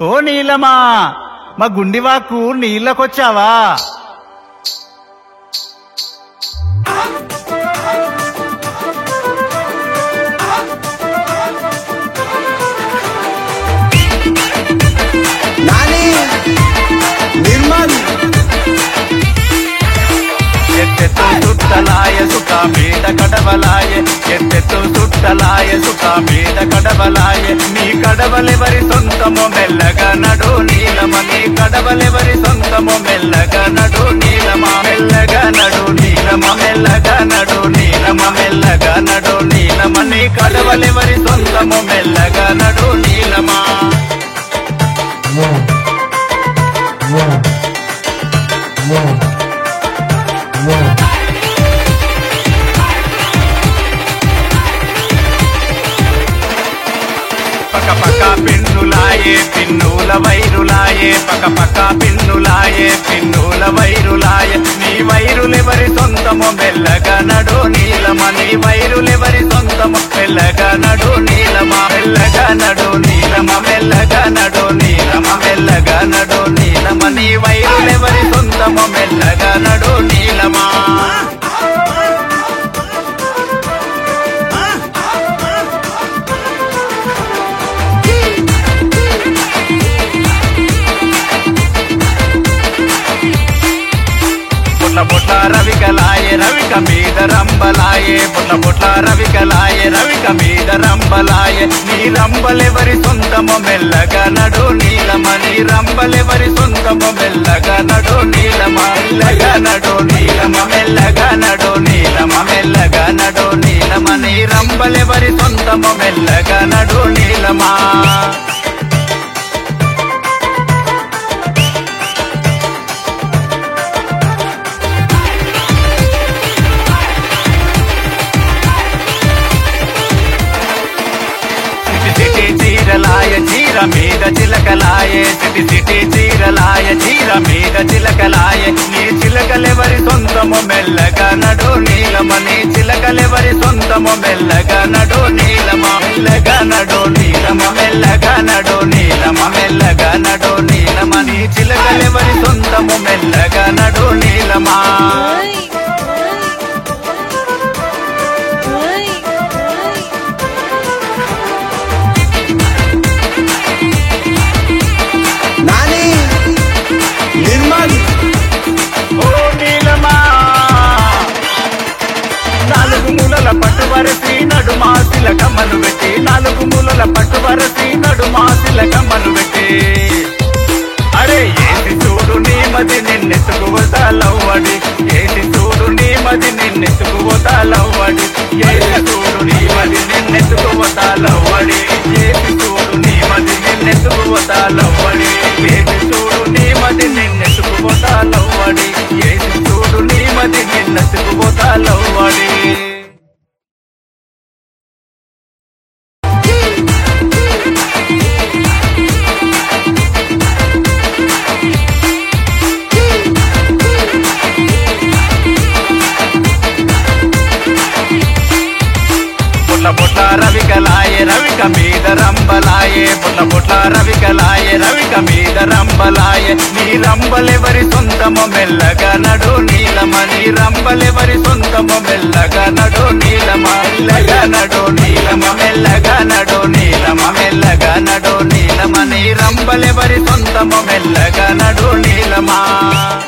ఓ నీలమా మా గుండివాకు నీళ్ళకొచ్చావా నాని నిర్మల్ ఎత్తెత్తు సుట్టలాయ సుఖ మీద కడవలాయ ఎత్తెత్తు సుట్టలాయ సుఖ మీద కడవలాయ నీ కడవలెవరి సొంతము మెల్లగా నడు నీలమ నీ కడవలెవరి సొంతము మెల్లగా నడు నీలమ మెల్లగా నడు నీలమ మెల్లగా నడు నీలమ మెల్లగా నడు నీలమ నీ కడవలెవరి సొంతము మెల్లగా నడు నీలమా పక పక పిన్నులాయే పిన్నుల వైరులాయే పక పక పిన్నులాయే పిన్నుల వైరులాయే నీ వైరులెవరి సొంతము మెల్లగా నడు నీలమ నీ వైరులెవరి సొంతము మెల్లగా నడు నీలమ మెల్లగా నడు నీలమ మెల్లగా నడు నీలమ మెల్లగా నడు నీలమ నీ వైరులెవరి సొంతము మెల్లగా నడు నీలమా బుట్ల బుట్ల రవికలాయే రవిక మీద రంబలాయే బుట్ల బుట్ల రవికలాయే రవిక మీద రంబలాయే నీ రంబలెవరి సొంతము మెల్లగా నడు నీలమ నీ రంబలెవరి సొంతము మెల్లగా నడు నీలమ మెల్లగా నడు నీలమ మెల్లగా నడు నీలమ మెల్లగా నడు నీలమ నీ రంబలెవరి సొంతము మెల్లగా నడు నీలమా సిటి సిటి చీరలాయ చీర మీద చిలకలాయ సిటి సిటి చీరలాయ చీర మీద చిలకలాయ నీ చిలకలెవరి సొంతము మెల్లగా నడు నీలమ నీ చిలకలెవరి సొంతము మెల్లగా నడు నీలమ మెల్లగా నడు నీలమ మెల్లగా నడు నీలమ మెల్లగా నడు నీలమ నీ చిలకలెవరి సొంతము మెల్లగా నడు నీలమా నాని నిర్మల్ ఓ నీలమా నాలుగు మూలల పట్టు వరసి నడు మాసిల కమ్మలు పెట్టి నాలుగు మూలల పట్టు వరసి నడు మాసిల కమ్మలు పెట్టి అరే ఏసి చూడు నీ మది నిన్నెత్తుకు వదాలవ్వడి ఏసి చూడు నీ మది నిన్నెత్తుకు వదాలవ్వడి ఏసి చూడు నీ మది నిన్నెత్తుకు వదాలవ్వడి ఏసి చూడు నీ మది నిన్నెత్తుకు వదాలవ్వడి ఏసి చూడు నీ మది నిన్నెత్తుకు వదాలవ్వడి ఏసి చూడు నీ మది నిన్నెత్తుకు వదాలవ్వడి బుట్ల బుట్ల రవికలాయే రవిక మీద రంబలాయే బుట్ల బుట్ల రవికలాయే రవిక మీద రంబలాయే నీ రంబలెవరి సొంతము మెల్లగా నడు నీలమ నీ రంబలెవరి సొంతము మెల్లగా నడు నీలమ మెల్లగా నడు నీలమ మెల్లగా నడు నీలమ మెల్లగా నడు నీలమ నీ రంబలెవరి సొంతము మెల్లగా నడు నీలమా